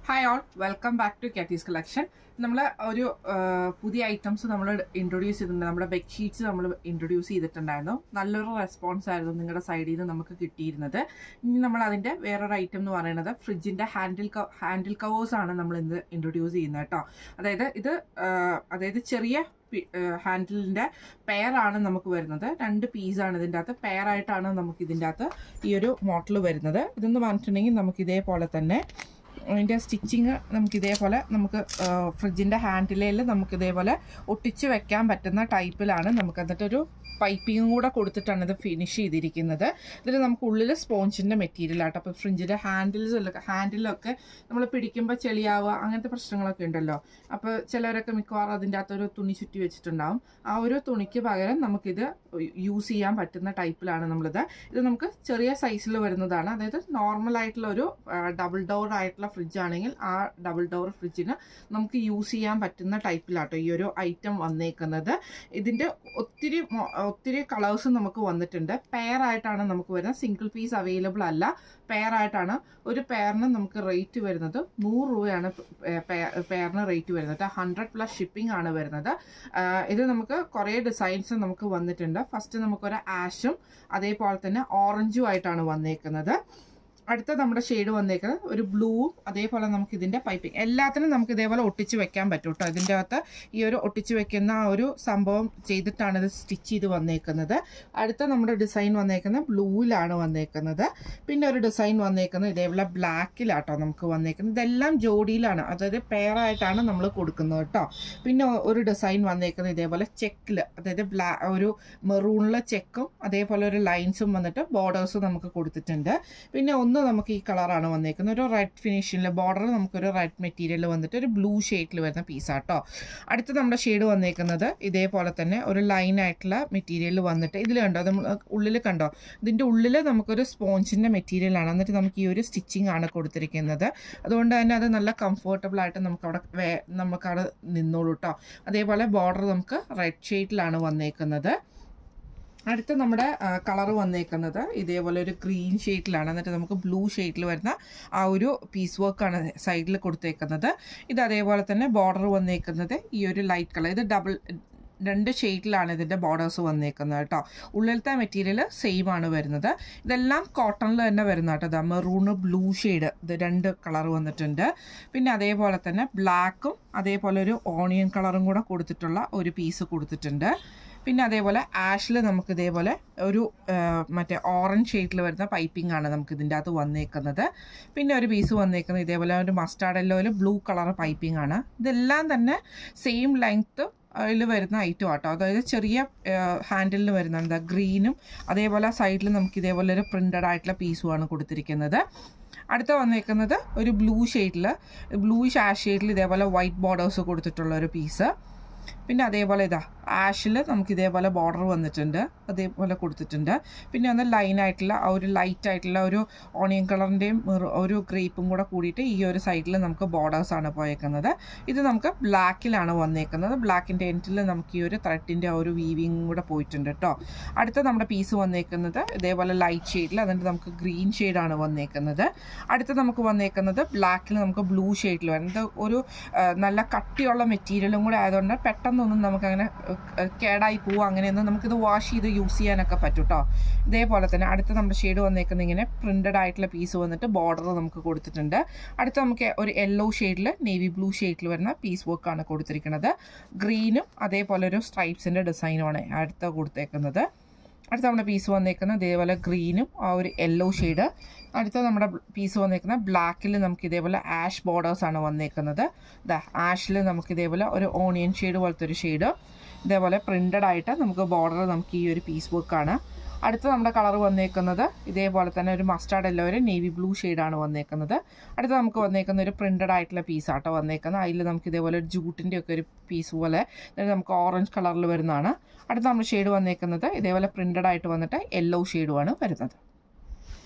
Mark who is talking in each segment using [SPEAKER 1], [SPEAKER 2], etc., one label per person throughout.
[SPEAKER 1] hi all welcome back to Katie's collection നമ്മൾ ഒരു ആ, പുതിയ ഐറ്റംസ് നമ്മൾ ഇൻട്രൊഡ്യൂസ് ചെയ്തിട്ടുണ്ട് നമ്മുടെ ബെഡ്ഷീറ്റ്സ് നമ്മൾ ഇൻട്രൊഡ്യൂസ് ചെയ്തിട്ടുണ്ടായിരുന്നു നല്ലൊരു റെസ്പോൺസ് ആയിരുന്നു നിങ്ങളുടെ സൈഡിൽ നിന്ന് നമുക്ക് കിട്ടിയിരുന്നത് ഇനി നമ്മൾ അതിൻ്റെ വേറൊരു ഐറ്റം എന്ന് പറയുന്നത് ഫ്രിഡ്ജിൻ്റെ ഹാൻഡിൽ ഹാൻഡിൽ കവേഴ്സ് ആണ് നമ്മൾ ഇന്ന് ഇൻട്രൊഡ്യൂസ് ചെയ്യുന്നത് കേട്ടോ അതായത് ഇത് ആ, അതായത് ചെറിയ ഹാൻഡിലിൻ്റെ പെയറാണ് നമുക്ക് വരുന്നത് രണ്ട് പീസാണ് ഇതിൻ്റെ അകത്ത് പെയറായിട്ടാണ് നമുക്ക് ഇതിൻ്റെ അകത്ത് ഈ ഒരു മോഡൽ വരുന്നത് ഇതെന്ന് പറഞ്ഞിട്ടുണ്ടെങ്കിൽ നമുക്ക് ഇതേപോലെ തന്നെ അതിൻ്റെ സ്റ്റിച്ചിങ് നമുക്ക് ഇതേപോലെ നമുക്ക് ഫ്രിഡ്ജിൻ്റെ ഹാൻഡിലേൽ നമുക്ക് ഇതേപോലെ ഒട്ടിച്ച് വെക്കാൻ പറ്റുന്ന ടൈപ്പിലാണ് നമുക്ക് എന്നിട്ടൊരു പൈപ്പിങ്ങും കൂടെ കൊടുത്തിട്ടാണ് ഇത് ഫിനിഷ് ചെയ്തിരിക്കുന്നത് ഇതിൽ നമുക്ക് ഉള്ളിൽ സ്പോഞ്ചിൻ്റെ മെറ്റീരിയൽ ആട്ടോ അപ്പോൾ ഫ്രിഡ്ജിൻ്റെ ഹാൻഡിൽസ് ഹാൻഡിലൊക്കെ നമ്മൾ പിടിക്കുമ്പോൾ ചെളിയാവുക അങ്ങനത്തെ പ്രശ്നങ്ങളൊക്കെ ഉണ്ടല്ലോ അപ്പോൾ ചിലരൊക്കെ മിക്കവാറും അതിൻ്റെ അകത്തൊരു തുണി ചുറ്റി വെച്ചിട്ടുണ്ടാവും ആ ഒരു തുണിക്ക് പകരം നമുക്കിത് യൂസ് ചെയ്യാൻ പറ്റുന്ന ടൈപ്പിലാണ് നമ്മളിത് ഇത് നമുക്ക് ചെറിയ സൈസിൽ വരുന്നതാണ് അതായത് നോർമൽ ആയിട്ടുള്ള ഒരു ഡബിൾ ഡോർ ആയിട്ടുള്ള ഫ്രിഡ്ജ് ആണെങ്കിൽ ആ ഡബിൾ ഡോർ ഫ്രിഡ്ജിന് നമുക്ക് യൂസ് ചെയ്യാൻ പറ്റുന്ന ടൈപ്പിലാട്ടോ ഈ ഒരു ഐറ്റം വന്നേക്കുന്നത് ഇതിൻ്റെ ഒത്തിരി മൊ- ഒത്തിരി കളേഴ്സ് നമുക്ക് വന്നിട്ടുണ്ട് പെയർ ആയിട്ടാണ് നമുക്ക് വരുന്നത് സിംഗിൾ പീസ് അവൈലബിൾ അല്ല പെയർ ആയിട്ടാണ് ഒരു പെയറിന് നമുക്ക് റേറ്റ് വരുന്നത് നൂറ് രൂപയാണ് പെയറിന് റേറ്റ് വരുന്നത് ഹൺഡ്രഡ് പ്ലസ് ഷിപ്പിംഗ് ആണ് വരുന്നത് ആഹ് ഇത് നമുക്ക് കുറേ ഡിസൈൻസ് നമുക്ക് വന്നിട്ടുണ്ട് ഫസ്റ്റ് നമുക്കൊരു ആഷും അതേപോലെ തന്നെ ഓറഞ്ചും ആയിട്ടാണ് വന്നേക്കുന്നത് അടുത്ത നമ്മുടെ ഷെയ്ഡ് വന്നേക്കുന്നത് ഒരു ബ്ലൂവും അതേപോലെ നമുക്ക് ഇതിൻ്റെ പൈപ്പിംഗ് എല്ലാത്തിനും നമുക്ക് ഇതേപോലെ ഒട്ടിച്ച് വെക്കാൻ പറ്റും കേട്ടോ ഇതിൻ്റെ അകത്ത് ഈ ഒരു ഒട്ടിച്ച് വെക്കുന്ന ആ ഒരു സംഭവം ചെയ്തിട്ടാണ് ഇത് സ്റ്റിച്ച് ചെയ്ത് വന്നേക്കുന്നത് അടുത്ത നമ്മുടെ ഡിസൈൻ വന്നേക്കുന്നത് ബ്ലൂവിലാണ് വന്നേക്കുന്നത് പിന്നെ ഒരു ഡിസൈൻ വന്നേക്കുന്നത് ഇതേപോലെ ബ്ലാക്കിലാട്ടോ നമുക്ക് വന്നേക്കുന്നത് ഇതെല്ലാം ജോഡിയിലാണ് അതായത് പെയറായിട്ടാണ് നമ്മൾ കൊടുക്കുന്നത് കേട്ടോ പിന്നെ ഒരു ഡിസൈൻ വന്നേക്കുന്നത് ഇതേപോലെ ചെക്കിൽ അതായത് ബ്ലാ ഒരു മെറൂണിലെ ചെക്കും അതേപോലെ ഒരു ലൈൻസും വന്നിട്ട് ബോർഡേഴ്സും നമുക്ക് കൊടുത്തിട്ടുണ്ട് പിന്നെ ഒന്ന് നമുക്ക് ഈ കളറാണ് വന്നേക്കുന്നത് ഒരു റെഡ് ഫിനിഷിൽ ബോർഡർ നമുക്കൊരു റെഡ് മെറ്റീരിയൽ വന്നിട്ട് ഒരു ബ്ലൂ ഷെയ്ഡിൽ വരുന്ന പീസാട്ടോ അടുത്ത നമ്മുടെ ഷെയ്ഡ് വന്നേക്കുന്നത് ഇതേപോലെ തന്നെ ഒരു ലൈൻ ആയിട്ടുള്ള മെറ്റീരിയൽ വന്നിട്ട് ഇതിൽ കണ്ടോ നമ്മൾ ഉള്ളിൽ കണ്ടോ ഇതിൻ്റെ ഉള്ളിൽ നമുക്കൊരു സ്പോഞ്ചിൻ്റെ മെറ്റീരിയലാണ് എന്നിട്ട് നമുക്ക് ഈ ഒരു സ്റ്റിച്ചിങ് ആണ് കൊടുത്തിരിക്കുന്നത് അതുകൊണ്ട് തന്നെ അത് നല്ല കംഫർട്ടബിൾ ആയിട്ട് നമുക്ക് അവിടെ വേ നമുക്കവിടെ നിന്നോളൂ കേട്ടോ അതേപോലെ ബോർഡർ നമുക്ക് റെഡ് ഷെയ്ഡിലാണ് വന്നേക്കുന്നത് അടുത്ത നമ്മുടെ കളർ വന്നേക്കുന്നത് ഇതേപോലെ ഒരു ഗ്രീൻ ഷെയ്ഡിലാണ് എന്നിട്ട് നമുക്ക് ബ്ലൂ ഷെയ്ഡിൽ വരുന്ന ആ ഒരു പീസ് വർക്കാണ് സൈഡിൽ കൊടുത്തേക്കുന്നത് ഇത് അതേപോലെ തന്നെ ബോർഡർ വന്നേക്കുന്നത് ഈ ഒരു ലൈറ്റ് കളർ ഇത് ഡബിൾ രണ്ട് ഷെയ്ഡിലാണ് ഇതിൻ്റെ ബോർഡേഴ്സ് വന്നേക്കുന്നത് കേട്ടോ ഉള്ളിലത്തെ മെറ്റീരിയൽ സെയിം ആണ് വരുന്നത് ഇതെല്ലാം കോട്ടണിൽ തന്നെ വരുന്ന കേട്ടോ ഇത് മെറൂണ് ബ്ലൂ ഷെയ്ഡ് ഇത് രണ്ട് കളർ വന്നിട്ടുണ്ട് പിന്നെ അതേപോലെ തന്നെ ബ്ലാക്കും അതേപോലെ ഒരു ഓണിയൻ കളറും കൂടെ കൊടുത്തിട്ടുള്ള ഒരു പീസ് കൊടുത്തിട്ടുണ്ട് പിന്നെ അതേപോലെ ആഷിൽ നമുക്ക് ഇതേപോലെ ഒരു ആ, മറ്റേ ഓറഞ്ച് ഷെയ്ഡിൽ വരുന്ന പൈപ്പിംഗ് ആണ് നമുക്ക് ഇതിൻ്റെ അകത്ത് വന്നേക്കുന്നത് പിന്നെ ഒരു പീസ് വന്നേക്കുന്നത് ഇതേപോലെ ഒരു മസ്റ്റാർഡ് യെല്ലോയിൽ ബ്ലൂ കളർ പൈപ്പിംഗ് ആണ് ഇതെല്ലാം തന്നെ സെയിം ലെങ്ത്ത് അതിൽ വരുന്ന ഐറ്റം ആട്ടോ അതായത് ചെറിയ ഹാൻഡിലിന് വരുന്ന എന്താ ഗ്രീനും അതേപോലെ സൈഡിൽ നമുക്ക് ഇതേപോലെ ഒരു പ്രിൻ്റഡ് ആയിട്ടുള്ള പീസുമാണ് കൊടുത്തിരിക്കുന്നത് അടുത്ത വന്നേക്കുന്നത് ഒരു ബ്ലൂ ഷെയ്ഡിൽ ബ്ലൂയിഷ് ആഷ് ഷെയ്ഡിൽ ഇതേപോലെ വൈറ്റ് ബോർഡേഴ്സ് കൊടുത്തിട്ടുള്ള ഒരു പീസ് പിന്നെ അതേപോലെ ഇതാ ആഷിൽ നമുക്ക് ഇതേപോലെ ബോർഡർ വന്നിട്ടുണ്ട് അതേപോലെ കൊടുത്തിട്ടുണ്ട് പിന്നെ ഒന്ന് ലൈൻ ആയിട്ടുള്ള ആ ഒരു ലൈറ്റ് ആയിട്ടുള്ള ഒരു ഓണിയൻ കളറിൻ്റെയും ഒരു ഗ്രേപ്പും കൂടെ കൂടിയിട്ട് ഈ ഒരു സൈഡിൽ നമുക്ക് ബോർഡേഴ്സ് ആണ് പോയേക്കുന്നത് ഇത് നമുക്ക് ബ്ലാക്കിലാണ് വന്നേക്കുന്നത് ബ്ലാക്കിൻ്റെ എൻഡിൽ നമുക്ക് ഈ ഒരു ത്രെഡിൻ്റെ ആ ഒരു വീവിങ് കൂടെ പോയിട്ടുണ്ട് കേട്ടോ അടുത്ത നമ്മുടെ പീസ് വന്നേക്കുന്നത് ഇതേപോലെ ലൈറ്റ് ഷെയ്ഡിൽ അതിൻ്റെ നമുക്ക് ഗ്രീൻ ഷെയ്ഡാണ് വന്നേക്കുന്നത് അടുത്ത നമുക്ക് വന്നേക്കുന്നത് ബ്ലാക്കിൽ നമുക്ക് ബ്ലൂ ഷെയ്ഡിൽ വരുന്നത് ഒരു ആ, നല്ല കട്ടിയുള്ള മെറ്റീരിയലും കൂടെ ആയതുകൊണ്ട് പെട്ടെന്നൊന്നും നമുക്കങ്ങനെ ഏഹ്, കേടായി പോവുക അങ്ങനെയൊന്നും നമുക്കിത് വാഷ് ചെയ്ത് യൂസ് ചെയ്യാനൊക്കെ പറ്റും കേട്ടോ ഇതേപോലെ തന്നെ അടുത്ത നമ്മുടെ ഷെയ്ഡ് വന്നേക്കുന്ന ഇങ്ങനെ പ്രിൻറ്റഡ് ആയിട്ടുള്ള പീസ് വന്നിട്ട് ബോർഡർ നമുക്ക് കൊടുത്തിട്ടുണ്ട് അടുത്ത നമുക്ക് ഒരു യെല്ലോ ഷെയ്ഡിൽ നേവി ബ്ലൂ ഷെയ്ഡിൽ വരുന്ന പീസ് വർക്കാണ് കൊടുത്തിരിക്കുന്നത് ഗ്രീനും അതേപോലെ ഒരു സ്ട്രൈപ്സിൻ്റെ ഡിസൈനുമാണ് അടുത്ത കൊടുത്തേക്കുന്നത് അടുത്ത നമ്മുടെ പീസ് വന്നേക്കുന്നത് ഇതേപോലെ ഗ്രീനും ആ ഒരു യെല്ലോ ഷെയ്ഡ് അടുത്ത നമ്മുടെ പീസ് വന്നേക്കുന്നത് ബ്ലാക്കിൽ നമുക്ക് ഇതേപോലെ ആഷ് ബോർഡേഴ്സ് ആണ് വന്നേക്കുന്നത് ദാ ആഷിൽ നമുക്ക് ഇതേപോലെ ഒരു ഓണിയൻ ഷെയ്ഡ് പോലത്തെ ഒരു ഷെയ്ഡ് ഇതേപോലെ പ്രിൻറ്റഡ് ആയിട്ട് നമുക്ക് ബോർഡർ നമുക്ക് ഈ ഒരു പീസ് വർക്കാണ് അടുത്ത നമ്മുടെ കളർ വന്നേക്കുന്നത് ഇതേപോലെ തന്നെ ഒരു മസ്റ്റാർഡ് യെല്ലോ ഒരു നേവി ബ്ലൂ ഷെയ്ഡാണ് വന്നേക്കുന്നത് അടുത്ത നമുക്ക് വന്നേക്കുന്ന ഒരു പ്രിൻറ്റഡ് ആയിട്ടുള്ള പീസാട്ടോ വന്നേക്കുന്നത് അതിൽ നമുക്ക് ഇതേപോലെ ഒരു ജൂട്ടിൻ്റെ ഒക്കെ ഒരു പീസ് പോലെ അതായത് നമുക്ക് ഓറഞ്ച് കളറിൽ വരുന്നതാണ് അടുത്ത നമ്മുടെ ഷെയ്ഡ് വന്നേക്കുന്നത് ഇതേപോലെ പ്രിൻറ്റഡ് ആയിട്ട് വന്നിട്ട് യെല്ലോ ഷെയ്ഡുമാണ് വരുന്നത്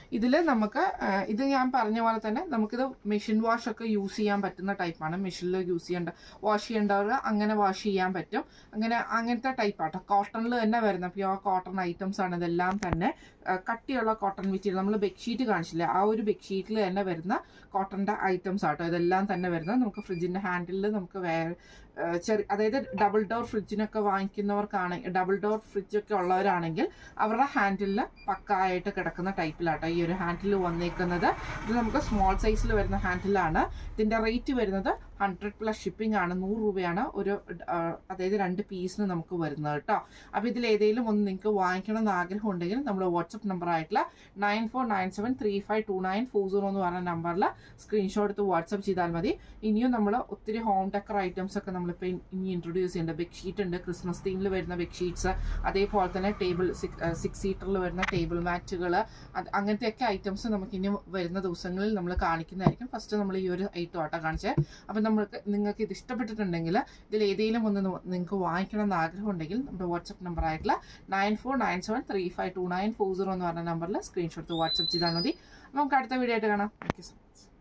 [SPEAKER 1] ഇതിൽ നമുക്ക് ആ, ഇത് ഞാൻ പറഞ്ഞ പോലെ തന്നെ നമുക്കിത് മെഷീൻ വാഷ് ഒക്കെ യൂസ് ചെയ്യാൻ പറ്റുന്ന ടൈപ്പാണ് മെഷീനിൽ യൂസ് ചെയ്യേണ്ട വാഷ് ചെയ്യേണ്ടവർ അങ്ങനെ വാഷ് ചെയ്യാൻ പറ്റും അങ്ങനെ അങ്ങനത്തെ ടൈപ്പാട്ടോ കോട്ടണിൽ തന്നെ വരുന്ന പ്യുവർ കോട്ടൺ ഐറ്റംസ് ആണ് ഇതെല്ലാം തന്നെ ആ, കട്ടിയുള്ള കോട്ടൺ മെറ്റീരിയൽ നമ്മൾ ബെഡ്ഷീറ്റ് കാണിച്ചില്ലേ ആ ഒരു ബെഡ്ഷീറ്റിൽ തന്നെ വരുന്ന കോട്ടണിൻ്റെ ഐറ്റംസ് ആട്ടോ ഇതെല്ലാം തന്നെ വരുന്നത് നമുക്ക് ഫ്രിഡ്ജിൻ്റെ ഹാൻഡിലിൽ നമുക്ക് വേറെ ചെറിയ അതായത് ഡബിൾ ഡോർ ഫ്രിഡ്ജിനൊക്കെ വാങ്ങിക്കുന്നവർക്കാണെങ്കിൽ ഡബിൾ ഡോർ ഫ്രിഡ്ജൊക്കെ ഉള്ളവരാണെങ്കിൽ അവരുടെ ഹാൻഡിലിൽ പക്കായിട്ട് കിടക്കുന്ന ടൈപ്പിലാട്ടോ ഈ ഒരു ഹാൻഡിൽ വന്നേക്കുന്നത് ഇത് നമുക്ക് സ്മോൾ സൈസിൽ വരുന്ന ഹാൻഡിലാണ് ഇതിൻ്റെ റേറ്റ് വരുന്നത് ഹൺഡ്രഡ് പ്ലസ് ഷിപ്പിംഗ് ആണ് നൂറ് രൂപയാണ് ഒരു ആ, അതായത് രണ്ട് പീസിന് നമുക്ക് വരുന്നത് കേട്ടോ അപ്പോൾ ഇതിൽ ഏതെങ്കിലും ഒന്ന് നിങ്ങൾക്ക് വാങ്ങിക്കണം എന്ന് ആഗ്രഹം ഉണ്ടെങ്കിൽ നമ്മുടെ വാട്സപ്പ് നമ്പർ ആയിട്ടുള്ള nine four nine seven three five two nine four zero എന്ന് പറഞ്ഞ നമ്പറിൽ സ്ക്രീൻഷോട്ട് എടുത്ത് വാട്സപ്പ് ചെയ്താൽ മതി ഇനിയും നമ്മൾ ഒത്തിരി ഹോം ഡെക്കർ ഐറ്റംസ് ഒക്കെ നമ്മളിപ്പോൾ ഇനി ഇൻട്രൊഡ്യൂസ് ചെയ്യുന്നുണ്ട് ബെഡ്ഷീറ്റ് ഉണ്ട് ക്രിസ്മസ് തീമിൽ വരുന്ന ബെഡ്ഷീറ്റ്സ് അതേപോലെ തന്നെ ടേബിൾ സിക്സ് സീറ്ററിൽ വരുന്ന ടേബിൾ മാറ്റുകൾ അത് അങ്ങനത്തെയൊക്കെ ഐറ്റംസ് നമുക്ക് ഇനി വരുന്ന ദിവസങ്ങളിൽ നമ്മൾ കാണിക്കുന്നതായിരിക്കും ഫസ്റ്റ് നമ്മൾ ഈ ഒരു ഐറ്റം ആട്ടോ കാണിച്ചത് അപ്പം നമ്മൾക്ക് നിങ്ങൾക്ക് ഇത് ഇഷ്ടപ്പെട്ടിട്ടുണ്ടെങ്കിൽ ഇതിൽ ഏതെങ്കിലും ഒന്ന് ന- നിങ്ങൾക്ക് വാങ്ങിക്കണം എന്ന് ആഗ്രഹം ഉണ്ടെങ്കിൽ നമ്മുടെ വാട്സപ്പ് നമ്പർ ആയിട്ടുള്ള nine four nine seven three five two nine four zero എന്ന് പറഞ്ഞ നമ്പറിൽ സ്ക്രീൻഷോട്ട് വാട്സപ്പ് ചെയ്താൽ മതി അപ്പോൾ നമുക്ക് അടുത്ത വീഡിയോ ആയിട്ട് കാണാം താങ്ക് യു സോ മച്ച്